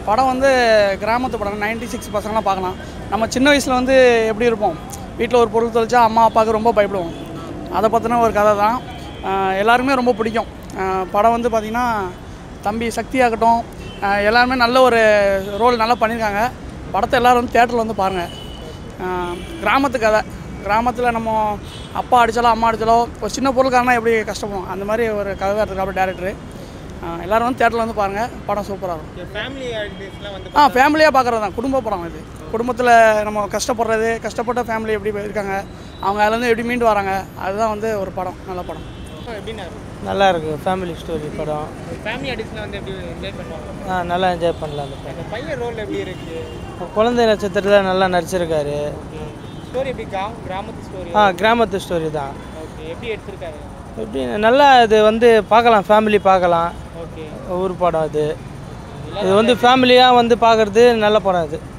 படம் வந்து கிராமத்து படம் நைன்டி சிக்ஸ் பசங்களாம் பார்க்கலாம் நம்ம சின்ன வயசில் வந்து எப்படி இருப்போம் வீட்டில் ஒரு பொருள் தொலைச்சா அம்மா அப்பாவுக்கு ரொம்ப பயப்படுவோம் அதை பற்றின ஒரு கதை தான் ஆஹ் எல்லாருக்குமே ரொம்ப பிடிக்கும் ஆஹ் படம் வந்து பார்த்திங்கன்னா தம்பி சக்தி ஆகட்டும் ஆஹ் எல்லாருமே நல்ல ஒரு ரோல் நல்லா பண்ணியிருக்காங்க படத்தை எல்லோரும் வந்து தேட்டரில் வந்து பாருங்கள் கிராமத்து கதை கிராமத்தில் நம்ம அப்பா அடித்தாலோ அம்மா அடித்தாலோ ஒரு சின்ன பொருளுக்காரனா எப்படி கஷ்டப்படும் அந்த மாதிரி ஒரு கதை தான் இருக்காரு டேரக்டரு எல்லோரும் வந்து தேட்டரில் வந்து பாருங்கள் படம் சூப்பராக இருக்கும் ஃபேமிலி ஆக்டிவிட்டிஸ்லாம் வந்து ஆ ஃபேமிலியாக பார்க்குறது தான் குடும்ப படம் இது குடும்பத்தில் நம்ம கஷ்டப்படுறது கஷ்டப்பட்ட ஃபேமிலி எப்படி இருக்காங்க அவங்க அதுலேருந்து எப்படி மீண்டு வராங்க அதுதான் வந்து ஒரு படம் நல்ல படம் எப்படின்னா இருக்கும் நல்லா இருக்கு ஃபேமிலி ஸ்டோரி படம் ஃபேமிலி ஆடியன்ஸ்லாம் வந்து எப்படி என்ஜாய் பண்ணுவாங்க ஆ நல்லா என்ஜாய் பண்ணலாம் அந்த படம் அந்த பையன் ரோல் எப்படி இருக்கு குழந்தை நட்சத்திரத்தில் நல்லா நடிச்சிருக்காரு ஸ்டோரி எப்படி கிரா கிராமத்து ஸ்டோரி ஆ கிராமத்து ஸ்டோரி தான் ஓகே எப்படி எடுத்திருக்காரு எப்படி நல்லா இது வந்து பார்க்கலாம் ஃபேமிலி பார்க்கலாம் ஓகே ஊர் படம் இது இது வந்து ஃபேமிலியாக வந்து பார்க்குறது நல்ல படம் இது